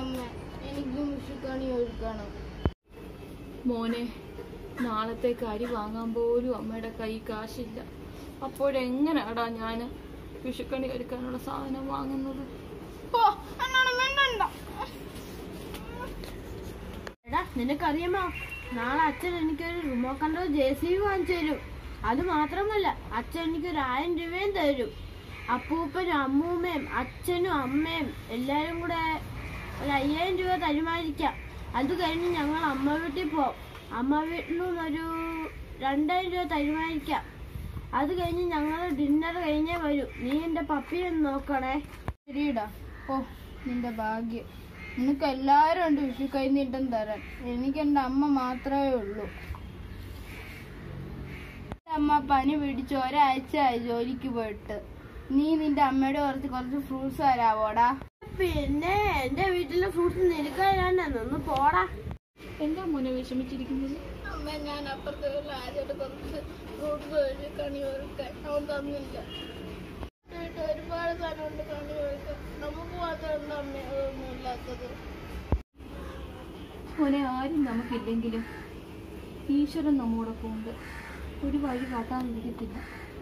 അമ്മ എനിക്കും വിഷുക്കണി ഒരുക്കണം മോനെ നാളത്തേക്ക് അരി വാങ്ങാൻ പോലും അമ്മയുടെ കൈ കാശില്ല അപ്പോഴെങ്ങനെയാടാ ഞാൻ വിഷുക്കണി ഒരുക്കാനുള്ള സാധനം വാങ്ങുന്നത് ഓ എന്നോട് മിണ്ടണ്ട എടാ നിനക്കറിയാമോ നാളെ അച്ഛൻ എനിക്കൊരു remote control J C B വാങ്ങിച്ചു തരും അത് മാത്രമല്ല അച്ഛൻ എനിക്കൊരു ആയിരം രൂപയും തരും അപ്പൂപ്പനും അമ്മൂമ്മയും അച്ഛനും അമ്മയും എല്ലാരും കൂടെ ഒരു അയ്യായിരം രൂപ തരുമായിരിക്കാം അത് കഴിഞ്ഞ് ഞങ്ങൾ അമ്മ വീട്ടിൽ പോകും അമ്മ വീട്ടിൽ നിന്നൊരു രണ്ടായിരം രൂപ തരുമായിരിക്കാം അത് കഴിഞ്ഞ് ഞങ്ങൾ ഡിന്നർ കഴിഞ്ഞേ വരൂ നീ എൻ്റെ പപ്പിയെ ഒന്ന് നോക്കണേ ശരിടാ ഓ നിന്റെ ഭാഗ്യം നിനക്ക് എല്ലാരും ഉണ്ട് വിഷു കൈനീട്ടം തരാൻ എനിക്ക് എന്റെ അമ്മ മാത്രമേ ഉള്ളൂ എന്റെ അമ്മ പനി പിടിച്ച് ഒരാഴ്ചയായി ജോലിക്ക് പോയിട്ട് നീ നിന്റെ അമ്മയുടെ കുറച്ച് കുറച്ച് ഫ്രൂട്ട്സ് തരാവോടാ പിന്നെ എന്റെ വീട്ടിലെ ഫ്രൂട്ട്സ് നിനക്കാണ് ഒന്ന് പോടാ എന്താ മോനെ വിഷമിച്ചിരിക്കുന്നത് അമ്മ ഞാൻ അപ്പുറത്തെ ആദ്യമായിട്ട് കുറച്ച് ഫ്രൂട്ട്സ് കണി ഒരുക്കാൻ അവൻ തന്നില്ല വീട്ടിൽ ഒരുപാട് സാധനമുണ്ട് കണി ഒരുക്കാൻ നമുക്ക് മാത്രം എന്താ അമ്മ അതൊന്നും ഇല്ലാത്തത് മോനെ ആരും നമുക്കില്ലെങ്കിലും ഈശ്വരൻ നമ്മോടൊപ്പം ഉണ്ട് ഒരു വഴി കാട്ടാതിരിക്കത്തില്ല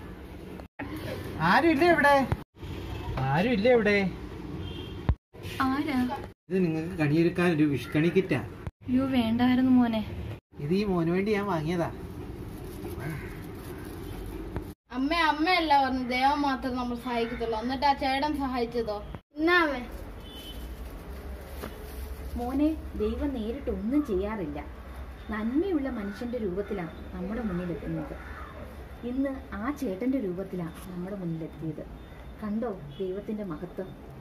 ആരും ഇല്ലേ ഇവിടെ ആരും ഇല്ലേ ഇവിടെ ആരാ ഇത് നിങ്ങൾക്ക് കണിയൊരുക്കാൻ ഒരു വിഷ്കണി കിറ്റാ അയ്യോ വേണ്ടായിരുന്നു മോനെ ഇത് ഈ മോന് വേണ്ടി ഞാൻ വാങ്ങിയതാ അമ്മ അമ്മയല്ല പറഞ്ഞു ദൈവം മാത്രം നമ്മൾ സഹായിക്കത്തുള്ളൂ എന്നിട്ട് ആ ചേട്ടൻ സഹായിച്ചതോ എന്നാമേ മോനെ ദൈവം നേരിട്ട് ഒന്നും ചെയ്യാറില്ല നന്മയുള്ള മനുഷ്യന്റെ രൂപത്തിലാണ് നമ്മുടെ മുന്നിലെത്തുന്നത് ഇന്ന് ആ ചേട്ടന്റെ രൂപത്തിലാണ് നമ്മുടെ മുന്നിലെത്തിയത് കണ്ടോ ദൈവത്തിന്റെ മഹത്വം